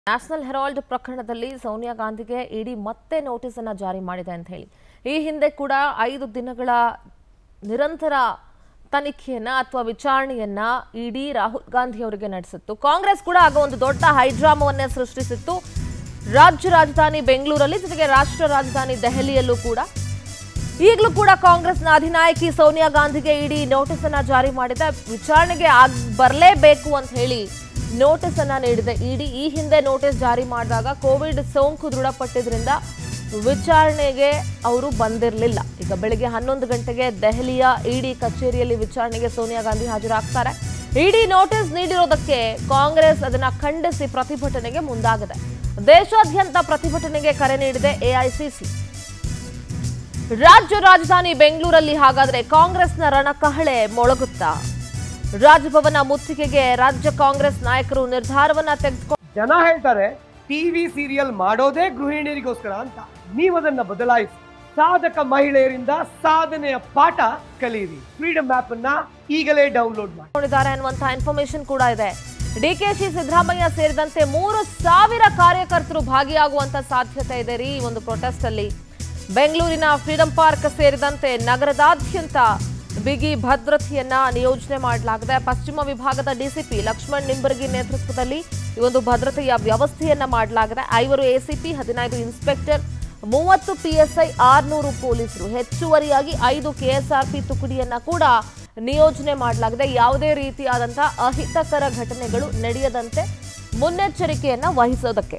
national Herald ಪ್ರಕರಣದಲ್ಲಿ ಸೋನಿಯಾ ಗಾಂಧಿಗೆ ಇಡಿ ಮತ್ತೆ ನೋಟಿಸ್ ಅನ್ನ ಜಾರಿ ಮಾಡಿದೆ ಅಂತ ಹೇಳಿ ಈ ಹಿಂದೆ ಕೂಡ ಐದು ದಿನಗಳ ನಿರಂತರ ತನಿಖೆಯನ್ನ ಅಥವಾ ವಿಚಾರಣೆಯನ್ನ ಇಡಿ ರಾಹುಲ್ ಗಾಂಧಿ ಅವರಿಗೆ ನಡೆಸಿತ್ತು ಕಾಂಗ್ರೆಸ್ ಕೂಡ ಆಗ ಒಂದು ದೊಡ್ಡ ಹೈಡ್ರಾಮವನ್ನೇ ಸೃಷ್ಟಿಸಿತ್ತು ರಾಜ್ಯ ರಾಜಧಾನಿ ಬೆಂಗಳೂರಲ್ಲಿ ಜೊತೆಗೆ ರಾಷ್ಟ್ರ ರಾಜಧಾನಿ ದೆಹಲಿಯಲ್ಲೂ ಕೂಡ ಈಗಲೂ ಕೂಡ ಕಾಂಗ್ರೆಸ್ನ ಅಧಿನಾಯಕಿ ಸೋನಿಯಾ ಗಾಂಧಿಗೆ ಇಡಿ ನೋಟಿಸ್ ಅನ್ನ ಜಾರಿ ಮಾಡಿದೆ ವಿಚಾರಣೆಗೆ ಆಗ್ ಬರಲೇಬೇಕು ಅಂತ ಹೇಳಿ ನೋಟಿಸ್ ಅನ್ನ ನೀಡಿದೆ ಇಡಿ ಈ ಹಿಂದೆ ನೋಟಿಸ್ ಜಾರಿ ಮಾಡಿದಾಗ ಕೋವಿಡ್ ಸೋಂಕು ದೃಢಪಟ್ಟಿದ್ರಿಂದ ವಿಚಾರಣೆಗೆ ಅವರು ಬಂದಿರಲಿಲ್ಲ ಈಗ ಬೆಳಗ್ಗೆ ಹನ್ನೊಂದು ಗಂಟೆಗೆ ದೆಹಲಿಯ ಇಡಿ ಕಚೇರಿಯಲ್ಲಿ ವಿಚಾರಣೆಗೆ ಸೋನಿಯಾ ಗಾಂಧಿ ಹಾಜರಾಗ್ತಾರೆ ಇಡಿ ನೋಟಿಸ್ ನೀಡಿರೋದಕ್ಕೆ ಕಾಂಗ್ರೆಸ್ ಅದನ್ನ ಖಂಡಿಸಿ ಪ್ರತಿಭಟನೆಗೆ ಮುಂದಾಗಿದೆ ದೇಶಾದ್ಯಂತ ಪ್ರತಿಭಟನೆಗೆ ಕರೆ ನೀಡಿದೆ ಎಐಸಿಸಿ ರಾಜ್ಯ ರಾಜಧಾನಿ ಬೆಂಗಳೂರಲ್ಲಿ ಹಾಗಾದ್ರೆ ಕಾಂಗ್ರೆಸ್ನ ರಣಕಹಳೆ ಮೊಳಗುತ್ತಾ ರಾಜಭವನ ಮುತ್ತಿಗೆಗೆ ರಾಜ್ಯ ಕಾಂಗ್ರೆಸ್ ನಾಯಕರು ನಿರ್ಧಾರವನ್ನ ತೆಗೆದುಕೊಂಡು ಜನ ಹೇಳ್ತಾರೆ ಟಿವಿ ಸೀರಿಯಲ್ ಮಾಡೋದೇ ಗೃಹಿಣಿಯರಿಗೋಸ್ಕರ ಅಂತ ನೀವದನ್ನ ಬದಲಾಯಿಸಿ ಸಾಧಕ ಮಹಿಳೆಯರಿಂದ ಸಾಧನೆಯ ಪಾಠ ಕಲಿಯಿರಿ ಫ್ರೀಡಮ್ ಆಪ್ ಅನ್ನ ಈಗಲೇ ಡೌನ್ಲೋಡ್ ಮಾಡಿ ಕೊಂಡಿದ್ದಾರೆ ಅನ್ನುವಂತಹ ಇನ್ಫಾರ್ಮೇಶನ್ ಕೂಡ ಇದೆ ಡಿಕೆಶಿ ಸಿದ್ದರಾಮಯ್ಯ ಸೇರಿದಂತೆ ಮೂರು ಸಾವಿರ ಕಾರ್ಯಕರ್ತರು ಭಾಗಿಯಾಗುವಂತ ಸಾಧ್ಯತೆ ಇದೆ ರೀ ಈ ಒಂದು ಪ್ರೊಟೆಸ್ಟ್ ಅಲ್ಲಿ ಬೆಂಗಳೂರಿನ ಫ್ರೀಡಂ ಪಾರ್ಕ್ ಸೇರಿದಂತೆ ನಗರದಾದ್ಯಂತ ಬಿಗಿ ಭದ್ರತೆಯನ್ನ ನಿಯೋಜನೆ ಮಾಡಲಾಗಿದೆ ಪಶ್ಚಿಮ ವಿಭಾಗದ ಡಿಸಿಪಿ ಲಕ್ಷ್ಮಣ್ ನಿಂಬರ್ಗಿ ನೇತೃತ್ವದಲ್ಲಿ ಈ ಒಂದು ಭದ್ರತೆಯ ವ್ಯವಸ್ಥೆಯನ್ನ ಮಾಡಲಾಗಿದೆ ಐವರು ಎಸಿಪಿ ಹದಿನೈದು ಇನ್ಸ್ಪೆಕ್ಟರ್ ಮೂವತ್ತು ಪಿಎಸ್ಐ ಆರ್ನೂರು ಪೊಲೀಸರು ಹೆಚ್ಚುವರಿಯಾಗಿ ಐದು ಕೆಎಸ್ಆರ್ಪಿ ತುಕಡಿಯನ್ನ ಕೂಡ ನಿಯೋಜನೆ ಮಾಡಲಾಗಿದೆ ಯಾವುದೇ ರೀತಿಯಾದಂತಹ ಅಹಿತಕರ ಘಟನೆಗಳು ನಡೆಯದಂತೆ ಮುನ್ನೆಚ್ಚರಿಕೆಯನ್ನ ವಹಿಸೋದಕ್ಕೆ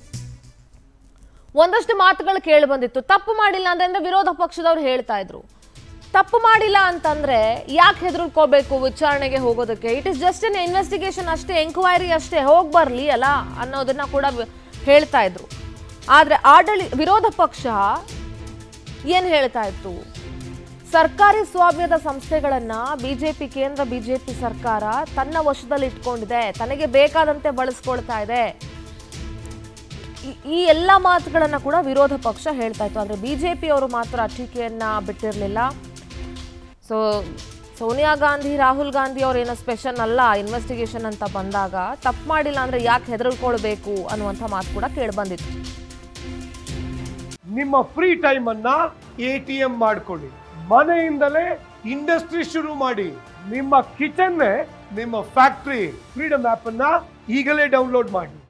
ಒಂದಷ್ಟು ಮಾತುಗಳು ಕೇಳಿ ಬಂದಿತ್ತು ತಪ್ಪು ಮಾಡಿಲ್ಲ ಅಂದ್ರೆ ಅಂದ್ರೆ ವಿರೋಧ ಪಕ್ಷದವ್ರು ಹೇಳ್ತಾ ಇದ್ರು ತಪ್ಪು ಮಾಡಿಲ್ಲ ಅಂತಂದ್ರೆ ಯಾಕೆ ಹೆದರ್ಕೋಬೇಕು ವಿಚಾರಣೆಗೆ ಹೋಗೋದಕ್ಕೆ it is just an investigation ಅಷ್ಟೇ ಎಂಕ್ವೈರಿ ಅಷ್ಟೇ ಹೋಗಿ ಬರ್ಲಿ ಅಲ್ಲ ಅನ್ನೋದನ್ನ ಕೂಡ ವಿ- ಹೇಳ್ತಾ ಇದ್ರು ಆದ್ರೆ ಆಡಳಿ ವಿರೋಧ ಪಕ್ಷ ಏನ್ ಹೇಳ್ತಾ ಇತ್ತು ಸರ್ಕಾರಿ ಸ್ವಾಮ್ಯದ ಸಂಸ್ಥೆಗಳನ್ನ ಬಿಜೆಪಿ ಕೇಂದ್ರ ಬಿಜೆಪಿ ಸರ್ಕಾರ ತನ್ನ ವಶದಲ್ಲಿ ಇಟ್ಕೊಂಡಿದೆ ತನಗೆ ಬೇಕಾದಂತೆ ಬಳಸ್ಕೊಳ್ತಾ ಇದೆ ಈ- ಈ ಎಲ್ಲ ಮಾತುಗಳನ್ನ ಕೂಡ ವಿರೋಧ ಪಕ್ಷ ಹೇಳ್ತಾ ಇತ್ತು ಆದ್ರೆ ಬಿಜೆಪಿ ಅವರು ಮಾತ್ರ ಟೀಕೆಯನ್ನ ಬಿಟ್ಟಿರಲಿಲ್ಲ ಸೊ ಸೋನಿಯಾ ಗಾಂಧಿ ರಾಹುಲ್ ಗಾಂಧಿ ಅವ್ರು ಏನೋ ಸ್ಪೆಷಲ್ ಅಲ್ಲ ಇನ್ವೆಸ್ಟಿಗೇಷನ್ ಅಂತ ಬಂದಾಗ ತಪ್ಪು ಮಾಡಿಲ್ಲ ಅಂದ್ರೆ ಯಾಕೆ ಹೆದರ್ಕೊಳ್ಬೇಕು ಅನ್ನುವಂಥ ಮಾತು ಕೂಡ ಕೇಳಿ ಬಂದಿತ್ತು ನಿಮ್ಮ ಫ್ರೀ ಟೈಮ್ ಅನ್ನ ಎ ಟಿ ಎಂ ಮಾಡ್ಕೊಳ್ಳಿ ಮನೆಯಿಂದಲೇ ಇಂಡಸ್ಟ್ರಿ ಶುರು ಮಾಡಿ ನಿಮ್ಮ ಕಿಚನ್ ನಿಮ್ಮ ಫ್ಯಾಕ್ಟ್ರಿ ಫ್ರೀಡಮ್ ಆಪ್ ಅನ್ನ ಈಗಲೇ ಡೌನ್ಲೋಡ್ ಮಾಡಿ